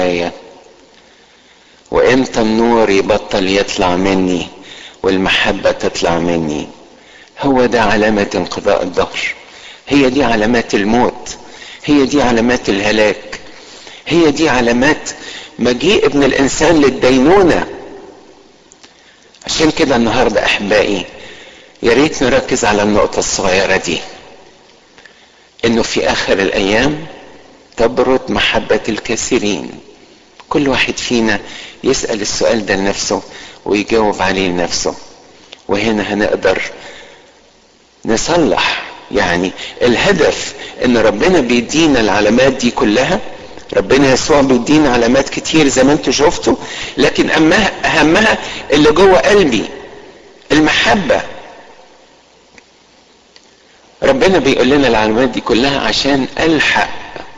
جوايا وامتى النور يبطل يطلع مني والمحبة تطلع مني هو ده علامة انقضاء الظهر هي دي علامات الموت هي دي علامات الهلاك هي دي علامات مجيء ابن الانسان للدينونة عشان كده النهاردة احبائي يا ريت نركز على النقطة الصغيرة دي انه في اخر الايام تبرد محبة الكثيرين كل واحد فينا يسأل السؤال ده لنفسه ويجاوب عليه لنفسه وهنا هنقدر نصلح يعني الهدف ان ربنا بيدينا العلامات دي كلها ربنا يسوع بيدينا علامات كتير زي ما انتوا شفتوا لكن أمها اهمها اللي جوه قلبي المحبه ربنا بيقول لنا العلامات دي كلها عشان الحق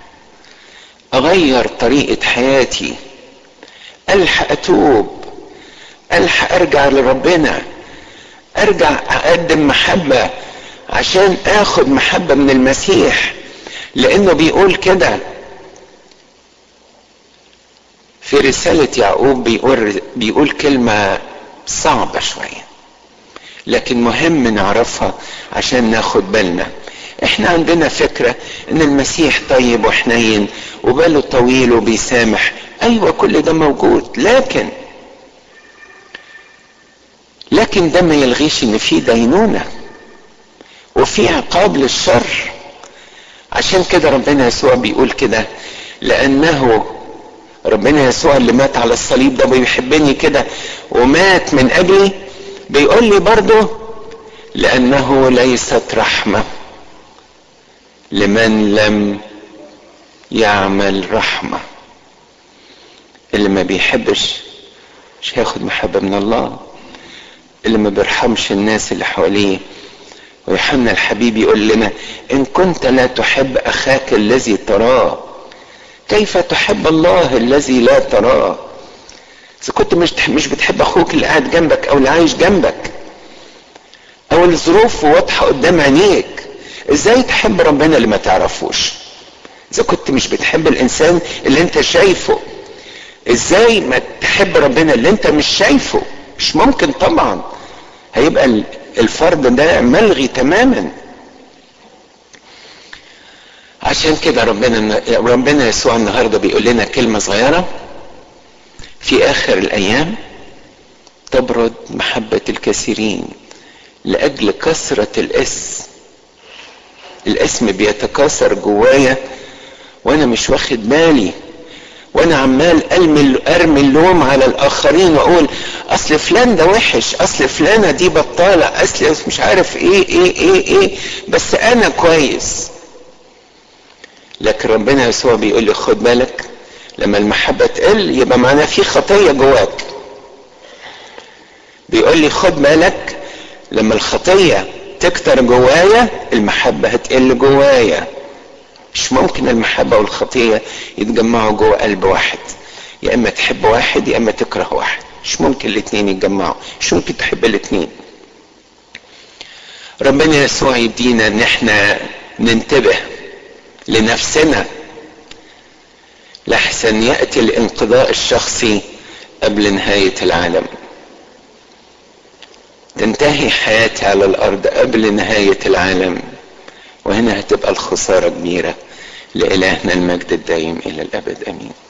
اغير طريقه حياتي الحق اتوب الحق ارجع لربنا ارجع اقدم محبه عشان اخد محبه من المسيح لانه بيقول كده في رساله يعقوب بيقول بيقول كلمه صعبه شويه لكن مهم نعرفها عشان ناخد بالنا احنا عندنا فكرة ان المسيح طيب وحنين وباله طويل وبيسامح ايوه كل ده موجود لكن لكن ده ما يلغيش ان في دينونة وفي عقاب للشر عشان كده ربنا يسوع بيقول كده لانه ربنا يسوع اللي مات على الصليب ده بيحبني كده ومات من اجلي بيقول لي برضه لانه ليست رحمه لمن لم يعمل رحمه اللي ما بيحبش مش هياخد محبه من الله اللي ما بيرحمش الناس اللي حواليه ويوحنا الحبيب يقول لنا ان كنت لا تحب اخاك الذي تراه كيف تحب الله الذي لا تراه اذا كنت مش مش بتحب اخوك اللي قاعد جنبك او اللي عايش جنبك او الظروف واضحه قدام عينيك ازاي تحب ربنا اللي ما تعرفوش اذا كنت مش بتحب الانسان اللي انت شايفه ازاي ما تحب ربنا اللي انت مش شايفه مش ممكن طبعا هيبقى الفرد ده ملغي تماما عشان كده ربنا ربنا يسوع النهارده بيقول لنا كلمه صغيره في اخر الايام تبرد محبه الكثيرين لاجل كثره الاسم الاسم بيتكاثر جوايا وانا مش واخد بالي وانا عمال ارمي ارمي اللوم على الاخرين واقول اصل فلان ده وحش اصل فلانه دي بطاله اصل مش عارف ايه ايه ايه ايه بس انا كويس لكن ربنا يسوع بيقول لي خد بالك لما المحبه تقل يبقى معناها في خطيه جواك بيقول لي خد بالك لما الخطيه تكتر جوايا المحبه هتقل جوايا مش ممكن المحبة والخطية يتجمعوا جوه قلب واحد يا اما تحب واحد يا اما تكره واحد مش ممكن الاتنين يتجمعوا مش ممكن تحب الاتنين ربنا يسوع يدينا ان احنا ننتبه لنفسنا لحسن يأتي الانقضاء الشخصي قبل نهاية العالم تنتهي حياتي على الارض قبل نهاية العالم وهنا هتبقى الخسارة كبيرة لإلهنا المجد الدائم إلى الأبد أمين